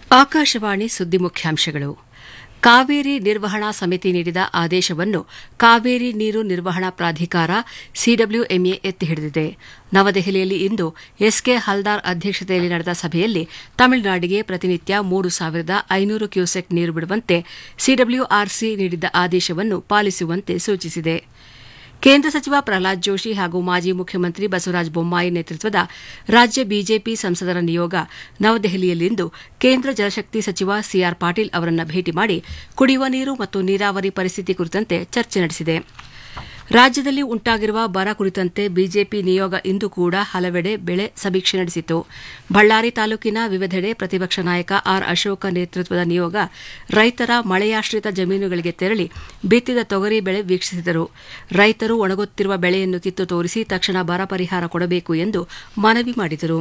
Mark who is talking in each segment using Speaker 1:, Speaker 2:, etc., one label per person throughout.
Speaker 1: ಆಕಾಶವಾಣಿ ಸುದ್ದಿ ಮುಖ್ಯಾಂಶಗಳು ಕಾವೇರಿ ನಿರ್ವಹಣಾ ಸಮಿತಿ ನೀಡಿದ ಆದೇಶವನ್ನು ಕಾವೇರಿ ನೀರು ನಿರ್ವಹಣಾ ಪ್ರಾಧಿಕಾರ ಸಿಡಬ್ಲ್ಯೂಎಂಎ ಎತ್ತಿ ಹಿಡಿದಿದೆ ನವದೆಹಲಿಯಲ್ಲಿ ಇಂದು ಎಸ್ಕೆ ಹಲ್ದಾರ್ ಅಧ್ಯಕ್ಷತೆಯಲ್ಲಿ ನಡೆದ ಸಭೆಯಲ್ಲಿ ತಮಿಳುನಾಡಿಗೆ ಪ್ರತಿನಿತ್ಯ ಮೂರು ಸಾವಿರದ ಐನೂರು ಕ್ಯೂಸೆಕ್ ನೀರು ಬಿಡುವಂತೆ ಸಿಡಬ್ಲ್ಯೂಆರ್ಸಿ ನೀಡಿದ್ದ ಆದೇಶವನ್ನು ಪಾಲಿಸುವಂತೆ ಸೂಚಿಸಿದೆ ಕೇಂದ್ರ ಸಚಿವ ಪ್ರಹ್ಲಾದ್ ಜೋಶಿ ಹಾಗೂ ಮಾಜಿ ಮುಖ್ಯಮಂತ್ರಿ ಬಸವರಾಜ ಬೊಮ್ಮಾಯಿ ನೇತೃತ್ವದ ರಾಜ್ಯ ಬಿಜೆಪಿ ಸಂಸದರ ನಿಯೋಗ ನವದೆಹಲಿಯಲ್ಲಿಂದು ಕೇಂದ್ರ ಜಲಶಕ್ತಿ ಸಚಿವ ಸಿಆರ್ ಪಾಟೀಲ್ ಅವರನ್ನು ಭೇಟಿ ಮಾಡಿ ಕುಡಿಯುವ ನೀರು ಮತ್ತು ನೀರಾವರಿ ಪರಿಸ್ಥಿತಿ ಕುರಿತಂತೆ ಚರ್ಚೆ ನಡೆಸಿದೆ ರಾಜ್ಯದಲ್ಲಿ ಉಂಟಾಗಿರುವ ಬರ ಕುರಿತಂತೆ ಬಿಜೆಪಿ ನಿಯೋಗ ಇಂದು ಕೂಡ ಹಲವೆಡೆ ಬೆಳೆ ಸಮೀಕ್ಷೆ ನಡೆಸಿತು ಬಳ್ಳಾರಿ ತಾಲೂಕಿನ ವಿವಿಧೆಡೆ ಪ್ರತಿಪಕ್ಷ ನಾಯಕ ಆರ್ ಅಶೋಕ ನೇತೃತ್ವದ ನಿಯೋಗ ರೈತರ ಮಳೆಯಾಶ್ರಿತ ಜಮೀನುಗಳಿಗೆ ತೆರಳಿ ಬಿತ್ತಿದ ತೊಗರಿ ಬೆಳೆ ವೀಕ್ಷಿಸಿದರು ರೈತರು ಒಣಗುತ್ತಿರುವ ಬೆಳೆಯನ್ನು ಕಿತ್ತು ತೋರಿಸಿ ತಕ್ಷಣ ಬರ ಪರಿಹಾರ ಕೊಡಬೇಕು ಎಂದು ಮನವಿ ಮಾಡಿದರು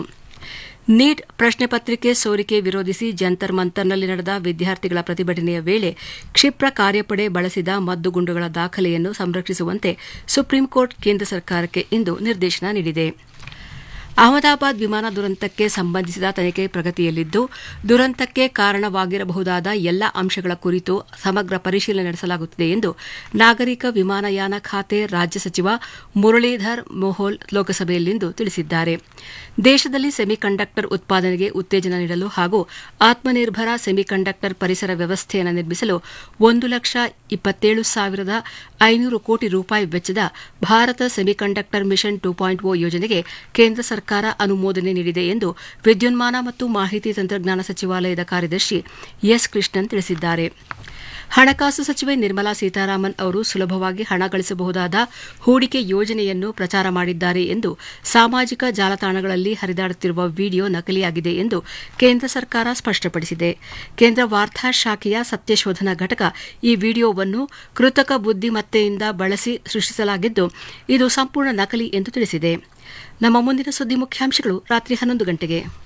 Speaker 1: ನೀಟ್ ಪ್ರಶ್ನೆ ಪತ್ರಿಕೆ ಸೋರಿಕೆ ವಿರೋಧಿಸಿ ಜಂತರ್ ಮಂತರ್ನಲ್ಲಿ ನಡೆದ ವಿದ್ಯಾರ್ಥಿಗಳ ಪ್ರತಿಭಟನೆಯ ವೇಳೆ ಕ್ಷಿಪ್ರ ಕಾರ್ಯಪಡೆ ಬಳಸಿದ ಮದ್ದುಗುಂಡುಗಳ ದಾಖಲೆಯನ್ನು ಸಂರಕ್ಷಿಸುವಂತೆ ಸುಪ್ರೀಂಕೋರ್ಟ್ ಕೇಂದ್ರ ಸರ್ಕಾರಕ್ಕೆ ಇಂದು ನಿರ್ದೇಶನ ನೀಡಿದೆ ಅಹಮದಾಬಾದ್ ವಿಮಾನ ದುರಂತಕ್ಕೆ ಸಂಬಂಧಿಸಿದ ತನಿಖೆ ಪ್ರಗತಿಯಲ್ಲಿದ್ದು ದುರಂತಕ್ಕೆ ಕಾರಣವಾಗಿರಬಹುದಾದ ಎಲ್ಲ ಅಂಶಗಳ ಕುರಿತು ಸಮಗ್ರ ಪರಿಶೀಲನೆ ನಡೆಸಲಾಗುತ್ತಿದೆ ಎಂದು ನಾಗರಿಕ ವಿಮಾನಯಾನ ಖಾತೆ ರಾಜ್ಯ ಸಚಿವ ಮುರಳೀಧರ್ ಮೋಹೋಲ್ ಲೋಕಸಭೆಯಲ್ಲಿಂದು ತಿಳಿಸಿದ್ದಾರೆ ದೇಶದಲ್ಲಿ ಸೆಮಿಕಂಡಕ್ಟರ್ ಉತ್ಪಾದನೆಗೆ ಉತ್ತೇಜನ ನೀಡಲು ಹಾಗೂ ಆತ್ಮನಿರ್ಭರ ಸೆಮಿಕಂಡಕ್ಟರ್ ಪರಿಸರ ವ್ಯವಸ್ಥೆಯನ್ನು ನಿರ್ಮಿಸಲು ಒಂದು ಲಕ್ಷ ಇಪ್ಪತ್ತೇಳು ಸಾವಿರದ ಐನೂರು ಕೋಟಿ ರೂಪಾಯಿ ವೆಚ್ಚದ ಭಾರತ semiconductor mission two point O ಯೋಜನೆಗೆ ಕೇಂದ್ರ ಸರ್ಕಾರ ಅನುಮೋದನೆ ನೀಡಿದೆ ಎಂದು ವಿದ್ಯುನ್ಮಾನ ಮತ್ತು ಮಾಹಿತಿ ತಂತ್ರಜ್ಞಾನ ಸಚಿವಾಲಯದ ಕಾರ್ಯದರ್ಶಿ ಎಸ್ ಕೃಷ್ಣನ್ ತಿಳಿಸಿದ್ದಾರೆ ಹಣಕಾಸು ಸಚಿವೆ ನಿರ್ಮಲಾ ಸೀತಾರಾಮನ್ ಅವರು ಸುಲಭವಾಗಿ ಹಣ ಗಳಿಸಬಹುದಾದ ಹೂಡಿಕೆ ಯೋಜನೆಯನ್ನು ಪ್ರಚಾರ ಮಾಡಿದ್ದಾರೆ ಎಂದು ಸಾಮಾಜಿಕ ಜಾಲತಾಣಗಳಲ್ಲಿ ಹರಿದಾಡುತ್ತಿರುವ ವಿಡಿಯೋ ನಕಲಿಯಾಗಿದೆ ಎಂದು ಕೇಂದ್ರ ಸರ್ಕಾರ ಸ್ಪಷ್ಟಪಡಿಸಿದೆ ಕೇಂದ್ರ ವಾರ್ತಾ ಶಾಖೆಯ ಸತ್ಯಶೋಧನಾ ಘಟಕ ಈ ವಿಡಿಯೋವನ್ನು ಕೃತಕ ಬುದ್ದಿಮತ್ತೆಯಿಂದ ಬಳಸಿ ಸೃಷ್ಟಿಸಲಾಗಿದ್ದು ಇದು ಸಂಪೂರ್ಣ ನಕಲಿ ಎಂದು ತಿಳಿಸಿದೆ ನಮ್ಮ ಮುಂದಿನ ಸುದ್ದಿ ಮುಖ್ಯಾಂಶಗಳು ರಾತ್ರಿ ಹನ್ನೊಂದು ಗಂಟೆಗೆ